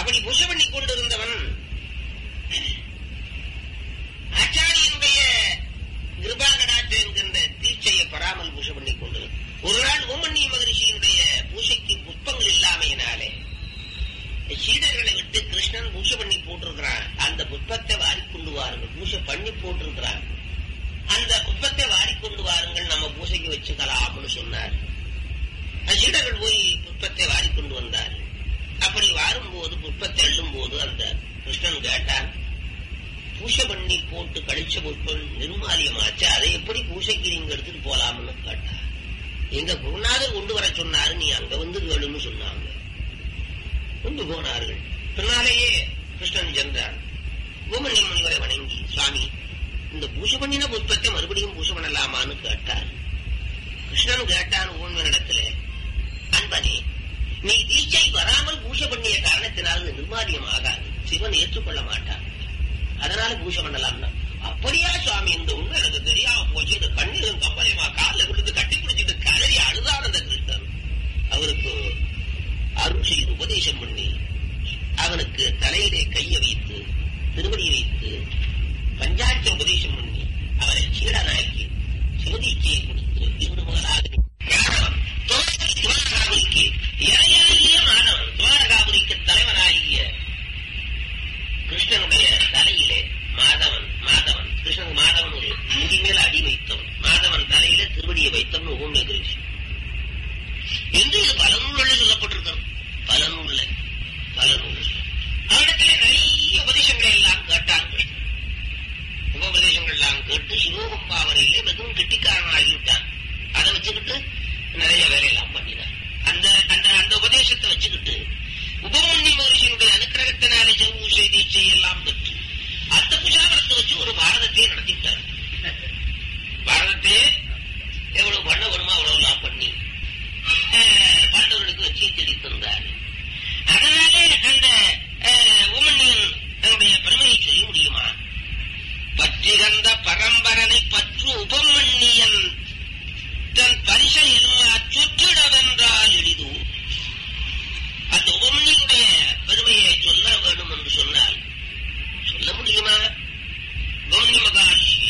அப்படி பூஜை பண்ணி கொண்டிருந்தவன் ஆச்சாரியனுடைய கிருபாகடாற்று என்கின்ற தீட்சையை பராமல் பூஜை பண்ணி கொண்டிருந்தான் ஒரு நாள் ஓமன்னிய மகரிஷியினுடைய பூஜைக்கு புஷ்பங்கள் இல்லாமையினாலே சீடர்களை விட்டு கிருஷ்ணன் பூஜை பண்ணி போட்டிருக்கிறான் அந்த புஷ்பத்தை வாரிக்கொண்டு வாருங்கள் பூஜை பண்ணி போட்டிருக்கிறான் அந்த புஷ்பத்தை வாரிக்கொண்டு வாருங்கள் நம்ம பூஜைக்கு வச்சுக்கலாம்னு சொன்னார் சீடர்கள் போய் புஷ்பத்தை வாரிக்கொண்டு வந்தார் அப்படி வாரும்போது புஷ்பத்தை அள்ளும் போது அந்த கிருஷ்ணன் கேட்டான் பூஜை பண்ணி போட்டு கழிச்ச புஷ்பம் நிர்மாலியமாச்சு அதை எப்படி பூஜைக்கு நீங்க எடுத்துட்டு போலாம்னு கேட்டார் எங்க குருநாதர் கொண்டு வர சொன்னாரு நீ அங்க வந்து கேளுன்னு சொன்னாங்க கொண்டு போனார்கள் பின்னாலேயே கிருஷ்ணன் சென்றான் கோமணி முனிவரை வணங்கி சுவாமி இந்த பூஜை பண்ணின புஷ்பத்தை மறுபடியும் பூஜை பண்ணலாமான்னு கேட்டார் கிருஷ்ணன் கேட்டான் ஊன்வனிடத்துல அன்பனே நீ தீட்சை வராமல் பூஜை பண்ணிய காரணத்தினால் இது நிர்மாரியம் ஆகாது சிவன் ஏற்றுக்கொள்ள மாட்டான் அதனால பூஜை பண்ணலாம்னா அப்படியா சுவாமி இந்த உண்மை எனக்கு தெரியாம போச்சு இந்த கண்ணீரும் கம்பலையுமா காலில் விழுந்து கட்டி பிடிச்சிட்டு கதறி அழுதான் அந்த கிருஷ்ணன் அவருக்கு அருள் செய்து உபதேசம் பண்ணி அவனுக்கு தலையிலே கையை வைத்து திருவடி வைத்து பஞ்சாட்ச உபதேசம் பண்ணி அவரை சீடனாக்கி சிவதீட்சையை கொடுத்து இவரு முதலாக ஞானவன் துவாரகாபுரிக்கு இறையாகிய மாணவன் துவாரகாபுரிக்கு தலைவனாகிய கிருஷ்ணனுடைய தலையிலே மாதவன் மாதவன் கிருஷ்ணன் மாதவன் ஒரு முடி மேல அடி வைத்தவன் மாதவன் தலையில திருவடியை வைத்தவன் ஓமே கிருஷ்ணன் என்று இது பல நூல்களில் சொல்லப்பட்டிருக்கிறது பல நூல்ல பல நூல் அவரிடத்திலே நிறைய உபதேசங்களை எல்லாம் கேட்டான் கிருஷ்ணன் உபதேசங்கள் எல்லாம் கேட்டு சிவகம்பாவரையிலே வெறும் கெட்டிக்காரனாகிவிட்டான் அதை வச்சுக்கிட்டு நிறைய வேலையெல்லாம் பண்ணினான் அந்த அந்த அந்த உபதேசத்தை வச்சுக்கிட்டு உபமன்யி மகர்ஷியினுடைய அனுக்கிரகத்தினாலே ஜெகூசை தீட்சை எல்லாம் பெற்று அந்த புஜாபரத்தை வச்சு ஒரு பாரதத்தையே நடத்திட்டார் பாரதத்தையே எவ்வளவு பண்ண வேணுமோ அவ்வளவு எல்லாம் பண்ணி அஹ், பாண்டவர்களுக்கு வச்சு தேடி தந்தார் அதனாலே அந்த உமன்யன் தன்னுடைய பெருமையை சொல்ல முடியுமா பற்றிகந்த பரம்பரனை பற்று உபமன்னியன் தன் பரிச எல்லாம் சுற்றிடவென்றால் எளிது அந்த உபமன்னியுடைய பெருமையை சொல்ல வேண்டும் என்று சொன்னால் சொல்ல முடியுமா உபமன்யு மகாஷி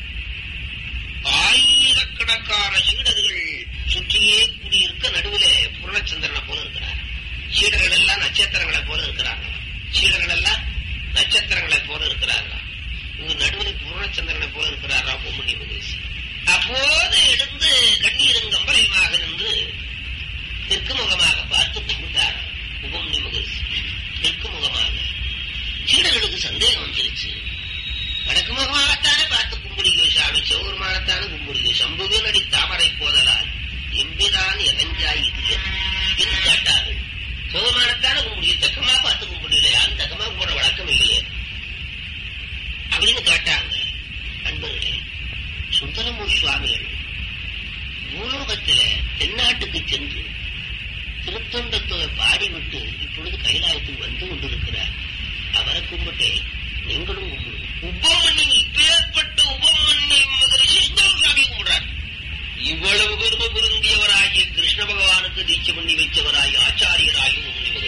ஆயிரக்கணக்கான சீடர்கள் சுற்றியே கூடியிருக்க நடுவிலே பூர்ணச்சந்திரனை போல இருக்கிறார் சீடர்கள் எல்லாம் நட்சத்திரங்களை போல இருக்கிறாங்க சீடர்கள் எல்லாம் நட்சத்திரங்களை போல இருக்கிறாங்க இங்க நடுவில் பூர்ணச்சந்திரனை போல இருக்கிறாரா பொம்முனி மகேஷ் அப்போது எழுந்து கண்ணீரும் கம்பளையுமாக நின்று தெற்கு முகமாக பார்த்து கும்பிட்டார் உபமுனி மகேஷ் தெற்கு முகமாக சீடர்களுக்கு சந்தேகம் வந்துருச்சு வடக்கு முகமாகத்தானே பார்த்து கும்பிடுகோ சாமி சிவபெருமானத்தானே கும்பிடுகோ சம்புவே நடி தாமரை போதலால் எம்பிதான் எவஞ்சாய் இது என்று கேட்டார்கள் சிவபெருமானத்தானே கும்பிடுகோ தக்கமா பார்த்து கும்பிடலையா அந்த தக்கமா போட வழக்கம் இல்லையே அப்படின்னு கேட்டாங்க அன்பர்களே சுந்தரமூர் சுவாமிகள் பூலோகத்தில தென்னாட்டுக்கு சென்று திருத்தொண்டத்துவை பாடிவிட்டு இப்பொழுது கைலாயத்துக்கு வந்து கொண்டிருக்கிறார் அவரை கும்பிட்டு நீங்களும் கும்பிடுங்க உபமன்னி இப்பேற்பட்ட உபமன்னி மகரிஷி சுந்தர சுவாமி கும்பிடுறார் இவ்வளவு பெருமை பொருந்தியவராகிய கிருஷ்ண பகவானுக்கு தீட்சை பண்ணி வைத்தவராய் ஆச்சாரியராயும் உண்மை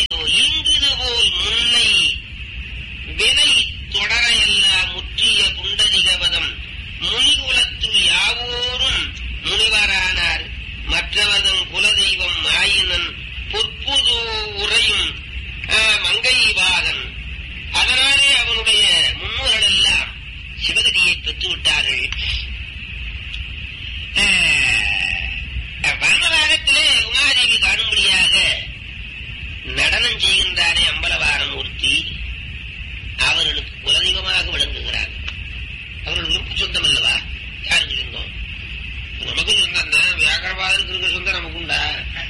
இங்குது போல் முன்னை விலை தொடர எல்லாம் முற்றிய புண்டரிகவதம் முனிகுலத்துள் யாவோரும் முனிவரானார் மற்றவதன் குலதெய்வம் ஆயினன் பொற்புது உரையும் ஆஹ், மங்கைவாகன் அதனாலே அவனுடைய முன்னோர்கள் எல்லாம் சிவகதியை பெற்று விட்டார்கள் ஆஹ், வானராகத்திலே உமாதேவி காணும்படியாக நடனம் செய்கின்றானே அம்பலவாரமூர்த்தி அவர்களுக்கு குலதெய்வமாக விளங்குகிறார் அவர்களுக்கு சொந்தம் அல்லவா யாருக்கு சொந்தம் நமக்கு சொந்தம் தான் வியாகரபாதருக்கு இருக்க சொந்தம் நமக்கு உண்டா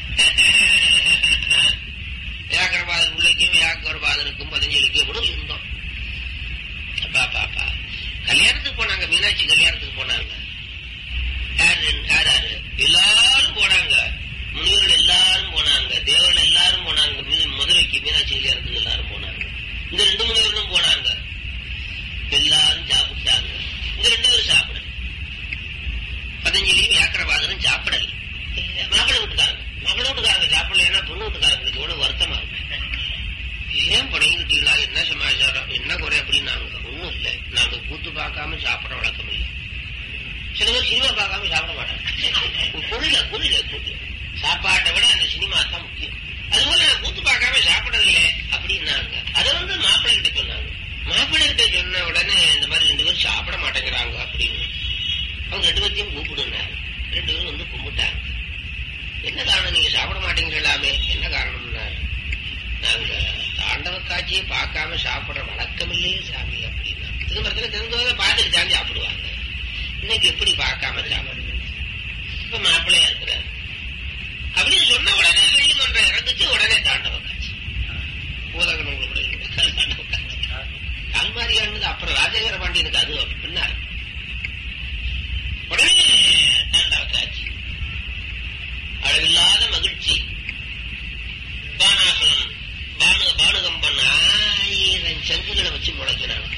வியாகரபாதர் பிள்ளைக்கும் வியாகரபாதருக்கும் பதஞ்சலிக்கும் எவ்வளவு சொந்தம் அப்பா பாப்பா கல்யாணத்துக்கு போனாங்க மீனாட்சி கல்யாணத்துக்கு போனாங்க யாரு யார் யாரு எல்லாரும் போனாங்க முனிவர்கள் எல்லாரும் போனாங்க தேவர்கள் எல்லாரும் போனாங்க மீ- மதுரைக்கு மீனாட்சி கல்யாணத்துக்கு எல்லாரும் போனாங்க இந்த ரெண்டு முனிவர்களும் போனாங்க எல்லாரும் சாப்பிட்டாங்க இந்த ரெண்டு பேரும் சாப்பிடல பதஞ்சலியும் வியாக்கரவாதரும் சாப்பிடல மாப்பிள்ளை வீட்டுக்காரங்க மாப்பிள்ளை வீட்டுக்காரங்க சாப்பிடல பொண்ணு வீட்டுக்காரங்களுக்கு எவ்வளவு வருத்தமா இருக்கு ஏன் படையிட்டீங்களா என்ன சமாச்சாரம் என்ன குறை அப்படின்னாங்க ஒண்ணும் இல்லை நாங்க கூத்து பார்க்காம சாப்பிட வழக்கம் இல்லை சில பேர் சினிமா பார்க்காம சாப்பிட மாட்டாங்க புரியல புரியல புரியல சாப்பாட்டை விட அந்த சினிமா தான் முக்கியம் அதுபோல நான் கூத்து பார்க்காம சாப்பிடலையே அப்படின்னாங்க அதை வந்து மாப்பிள்ளை கிட்ட சொன்னாங்க மாப்பிள்ளை கிட்ட சொன்ன உடனே இந்த மாதிரி ரெண்டு பேரும் சாப்பிட மாட்டேங்கிறாங்க அப்படின்னு அவங்க ரெண்டு பேர்த்தையும் கூப்பிடுனாரு ரெண்டு பேரும் வந்து கும்பிட்டாங்க என்ன காரணம் நீங்க சாப்பிட மாட்டேங்கிறலாமே என்ன காரணம்னாரு நாங்க தாண்டவ காட்சியை பார்க்காம சாப்பிடுற வழக்கம் இல்லையே சாமி அப்படின்னா இது மரத்துல தெரிஞ்சவங்க பார்த்துட்டு தான் சாப்பிடுவாங்க இன்னைக்கு எப்படி பார்க்காம சாப்பிடுறது இப்ப மாப்பிள்ளையா இருக்கிறார் அப்படின்னு சொன்ன உடனே வெள்ளிமன்றம் இறங்குச்சு உடனே தாண்டவ காட்சி பூதகன் உங்களுக்கு தாண்டவ காட்சி கல்மாரியானது அப்புறம் ராஜேந்திர பாண்டியனுக்கு அது பின்னார் உடனே தாண்டவ காட்சி அளவில்லாத மகிழ்ச்சி பானாசனம் பானு பானுகம்பன் ஆயிரம் சங்குகளை வச்சு முளைக்கிறாங்க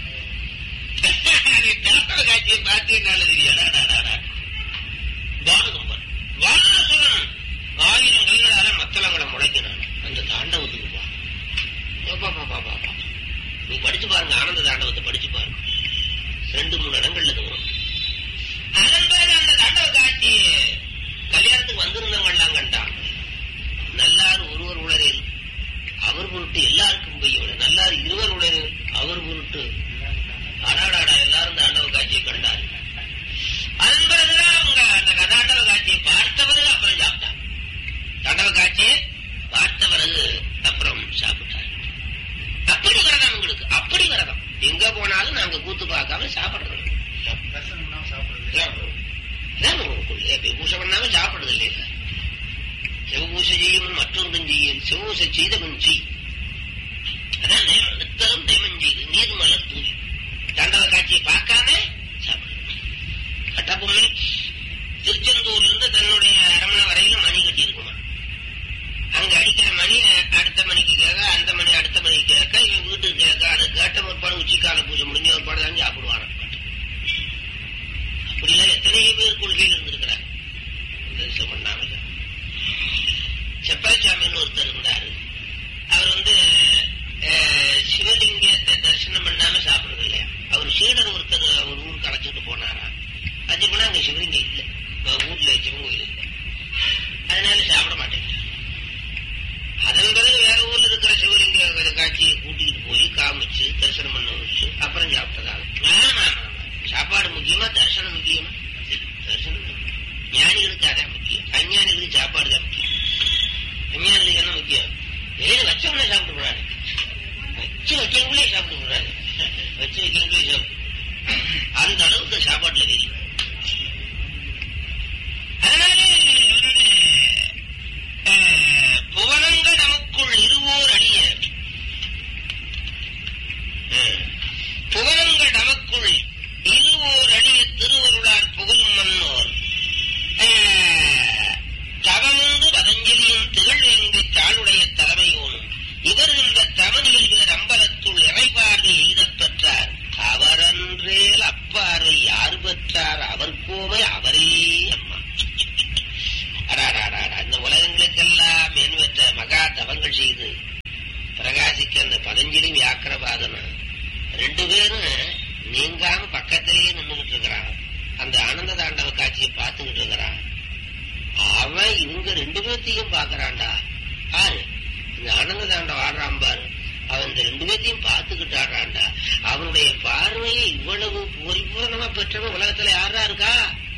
தாண்டவ காட்சியை பார்த்தீங்கன்னால தெரியாடா பானுகம்பன் வானாசுரன் ஆயிரம் கைகளால மத்தளங்களை முளைக்கிறான் அந்த தாண்டவத்துக்கு பா பாப்பா பாப்பா பாப்பா நீ படிச்சு பாருங்க ஆனந்த தாண்டவத்தை படிச்சு பாருங்க ரெண்டு மூணு இடங்கள்ல இது வரும் அதன் பிறகு அந்த தாண்டவ காட்சி கல்யாணத்துக்கு வந்திருந்தவங்க எல்லாம் கண்டாங்க நல்லார் ஒருவர் உளரில் அவர் பொருட்டு எல்லாருக்கும் பெய்யவில்லை நல்லார் இருவர் உளரில் அவர் பொருட்டு அடாடாடா எல்லாரும் தாண்டவ காட்சியை கண்டார் அதன் பிறகுதான் அவங்க அந்த கதாண்டவ காட்சியை பார்த்த பிறகு அப்புறம் சாப்பிட்டாங்க தாண்டவ காட்சியை பார்த்த பிறகு அப்புறம் சாப்பிட்டார் அப்படி வரதம் உங்களுக்கு அப்படி வரதம் எங்க போனாலும் நாங்க கூத்து பார்க்காம சாப்பிடுறோம் அதான் உங்களுக்கு பூசை பண்ணாம சாப்பிடுறது இல்லையா சார் சிவபூசை செய்யும் மற்றொன்றும் செய்யும் சிவபூசை செய்தவன் செய் அதான் நேமம் நித்தரம் நேமம் செய்து நீர் மலர் தூவி தாண்டவ காட்சியை பார்க்காம சாப்பிடுறது கட்டபொம்மை திருச்செந்தூர்ல இருந்து தன்னுடைய அரமணை வரையில மணி கட்டி இருக்குமா அங்க அடிக்கிற மணி அடுத்த மணிக்கு கேட்க அந்த மணி அடுத்த மணிக்கு கேட்க இவன் வீட்டுக்கு கேட்க அதை கேட்ட ஒருபாடு உச்சிக்கால பூஜை முடிஞ்ச ஒருபாடு தான் சாப்பிடுவாங்க அப்படிலாம் எத்தனையோ பேர் கொள்கையில் இருந்திருக்கிறார் தரிசனம் பண்ணாம செப்பரசாமின்னு ஒருத்தர் இருந்தாரு அவர் வந்து அஹ், சிவலிங்கத்தை தரிசனம் பண்ணாம சாப்பிடுறது இல்லையா அவர் சீடர் ஒருத்தர் அவர் ஊருக்கு அழைச்சிட்டு போனாரா அழைச்சிட்டு போனா அங்க பதஞ்சலி வியாக்கிரபாதனும் ரெண்டு பேரும் நீங்காம பக்கத்திலேயே நின்றுகிட்டு இருக்கிறான் அந்த ஆனந்த தாண்டவ காட்சியை பார்த்துக்கிட்டு இருக்கிறான் அவன் இவங்க ரெண்டு பேர்த்தையும் பாக்குறான்டா ஆறு இந்த ஆனந்த தாண்டவம் ஆடுறான் பாரு அவன் இந்த ரெண்டு பேர்த்தையும் பார்த்துக்கிட்டு ஆடுறான்டா அவனுடைய பார்வையை இவ்வளவு பரிபூர்ணமா பெற்றவன் உலகத்துல யாரா இருக்கா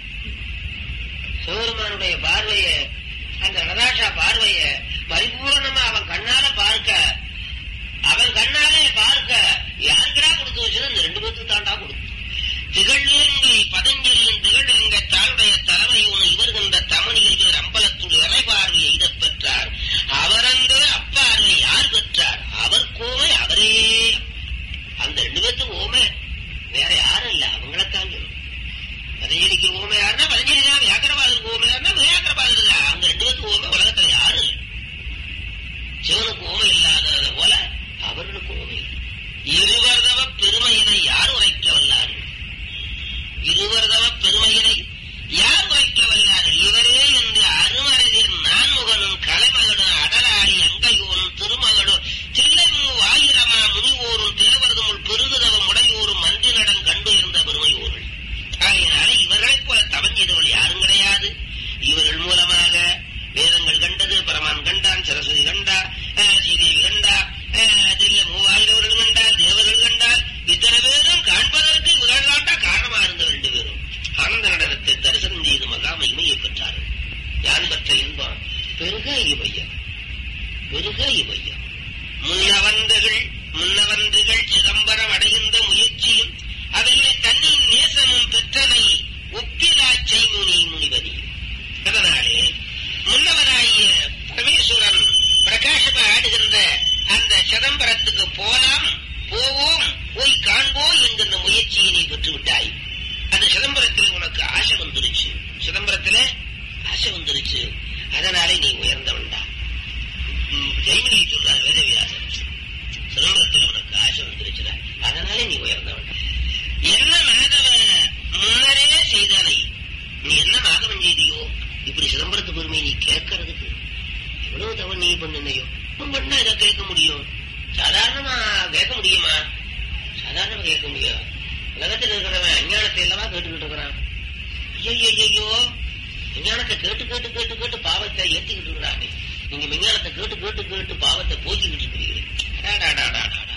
சிவபெருமானுடைய பார்வைய அந்த நடராஷா பார்வைய பரிபூர்ணமா அவன் கண்ணால பார்க்க அவன் கண்ணாலே பார்க்க யாருக்கடா கொடுத்து வச்சது இந்த ரெண்டு பேருக்கு தாண்டா கொடுத்து திகழ்வேங்கை பதஞ்சலியின் திகழ்வேங்க தாளுடைய தலைமை உன இவர்கின்ற தமிழில் அம்பலத்துள் இறை பார்வையை எய்தப் பெற்றார் அவரங்க அப்பார்வை யார் பெற்றார் அவர் கோவை அவரே அந்த ரெண்டு பேர்த்துக்கு ஓமை வேற யாரும் இல்ல அவங்களைத்தான் சொல்லணும் பதஞ்சலிக்கு ஓமை யாருன்னா பதஞ்சலி தான் வியாக்கரபாதருக்கு ஓமை யாருன்னா வியாக்கரபாதர் தான் அந்த ரெண்டு பேர்த்துக்கு ஓமை உலகத்துல யாரும் இல்லை சிவனுக்கு ஓமை இல்லாதது போல அவர்களுக்கு ஓமை இல்லை. இருவர்தவ பெருமையினை யார் உரைக்க வல்லார்கள் இருவர்தவ பெருமையினை யார் உரைக்க வல்லார்கள் இவரே என்று அருமறைதேன் நான்முகனும் கலைமகனும் அடலாடி அங்கையோனும் திருமகனும் தில்லைமு ஆயிரமா முனிவோரும் தேவரதுமுள் பெருகுதவம் உடையோரும் மன்றி நடன் கண்டு இருந்த பெருமையோர்கள் ஆகையினால இவர்களைப் போல தவஞ்செய்தவள் யாரும் கிடையாது இவர்கள் மூலமாக வேதங்கள் கண்டது பரமான் கண்டான் சரஸ்வதி கண்டா அஹ், ஸ்ரீதேவி கண்டா அஹ், தில்ல மூவாயிரவர்கள் கண்டால் தேவர்கள் கண்டால் இத்தனை பேரும் காண்பதற்கு இவர்கள் தாண்டா காரணமா இருந்த ரெண்டு பேரும் ஆனந்த நடனத்தை தரிசனம் செய்து மகா மகிமையை பெற்றார்கள் யான் பெற்ற இன்பம் பெருக இவையம் பெருக இவையம் முன்னவன்றுகள் முன்னவன்றுகள் சிதம்பரம் அடைகின்ற முயற்சியும் அதிலே தன்னின் நேசமும் பெற்றனை ஒப்பிலா செய்முனி முனிவதி அதனாலே முன்னவனாகிய பரமேஸ்வரன் பிரகாசமா ஆடுகின்ற அந்த சிதம்பரத்துக்கு போலாம் போவோம் போய் காண்போம் என்கின்ற முயற்சியை நீ பெற்று விட்டாய் அந்த சிதம்பரத்தில் உனக்கு ஆசை வந்துருச்சு சிதம்பரத்துல ஆசை வந்துருச்சு அதனாலே நீ உயர்ந்தவன்டா ம், ஜெய்மினி சொல்றார் வேதவியாசன் சிதம்பரத்தில் உனக்கு ஆசை வந்துருச்சுடா அதனாலே நீ உயர்ந்தவன் என்ன மாதவ முன்னரே செய்தானை நீ என்ன மாதவன் செய்தியோ இப்படி சிதம்பரத்து பெருமை நீ கேட்கறதுக்கு எவ்வளவு தவறு நீ பண்ணினையோ பண்ணா இதை கேட்க முடியும் சாதாரணமா கேட்க முடியுமா சாதாரணமா கேட்க முடியும் உலகத்தில் இருக்கிறவன் அஞ்ஞானத்தை அல்லவா கேட்டுக்கிட்டு இருக்கிறான் ஐயோ ஐயோ விஞ்ஞானத்தை கேட்டு கேட்டு கேட்டு கேட்டு பாவத்தை ஏத்திக்கிட்டு இருக்கிறாங்க நீங்க விஞ்ஞானத்தை கேட்டு கேட்டு கேட்டு பாவத்தை போக்கிக்கிட்டு இருக்கிறீர்கள் அடாடாடாடாடா.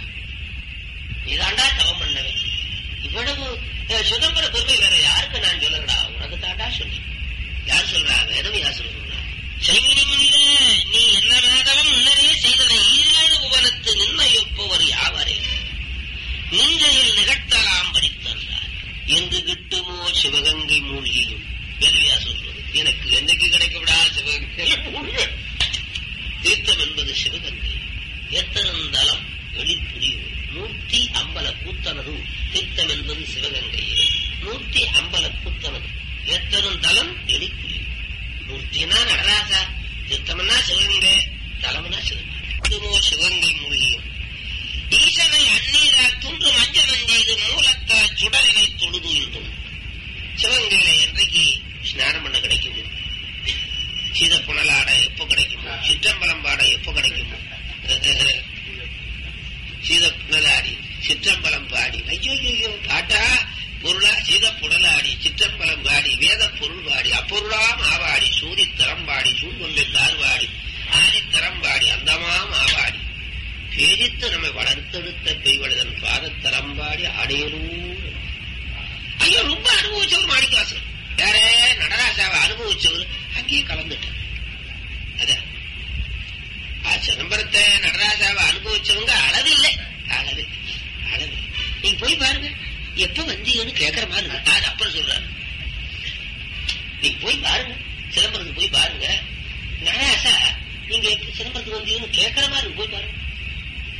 நீதாண்டா தவம் பண்ணவே இவ்வளவு அஹ், சுதந்திர பெருமை வேற யாருக்கு நான் சொல்லலடா உனக்கு தாண்டா சொல்லி யார் சொல்றா வேதவியாசர் சொல்றா சைமினி முனில நீ என்ன வேதவம் முன்னரே செய்ததை ஈரேழு புவனத்து நிர்ணயிப்பவர் யாவரே நெஞ்சையில் நிகழ்த்தலாம் படித்தந்தார் எங்கு கிட்டுமோ சிவகங்கை மூழ்கியும் வேதவியா சொல்றது எனக்கு என்னைக்கு கிடைக்கப்படா சிவகங்கை மூழ்க தீர்த்தம் என்பது சிவகங்கை எத்தனந்தலம் வெளிப்புரியும் மூர்த்தி அம்பல கூத்தனது தீர்த்தம் என்பது சிவகங்கையிலே மூர்த்தி அம்பல கூத்தனது எத்தனும் தலம் வெளிப்புரியும் மூர்த்தினா நடராசா தீர்த்தம்னா சிவகங்கை தலம்னா சிவகங்கை சிவகங்கை மூழ்கியும் ஈசனை அந்நீரால் துன்று மஞ்சனம் செய்து மூலத்தால் சுடரினை தொழுது என்றும் சிவகங்கையில என்றைக்கு ஸ்நானம் பண்ண கிடைக்குமோ சீத புனலாட எப்போ கிடைக்குமோ சிற்றம்பலம் பாட எப்போ கிடைக்குமோ சீத புனலாடி சிற்றம்பலம் பாடி ஐயோ ஐயோ பாட்டா பொருளா சீத புனலாடி சிற்றம்பலம் பாடி வேத பொருள் பாடி அப்பொருளாம் ஆவாடி சூதித்தரம் பாடி சூழ்கொண்டு தார்வாடி ஆதித்தரம் பாடி அந்தமா மாவாடி பேரித்து நம்மை வளர்த்தெடுத்த பெய்வழுதன் பாதத்தரம் பாடி ஆடையலூர் ஐயோ ரொம்ப அனுபவிச்சவர் மாணிக்கவாசன் வேற நடராசாவை அனுபவிச்சவர் அங்கேயே கலந்துட்டார் அதான் ஆ, சிதம்பரத்தை நடராசாவை அனுபவிச்சவங்க அளவில்லை அளவில் அளவில் நீங்க போய் பாருங்க எப்ப வந்தீங்கன்னு கேக்குற மாதிரி இருக்கு. அது அப்புறம் சொல்றாரு நீங்க போய் பாருங்க சிதம்பரத்துக்கு போய் பாருங்க நடராசா நீங்க எப்ப சிதம்பரத்துக்கு வந்தீங்கன்னு கேக்குற மாதிரி இருக்கு. போய் பாருங்க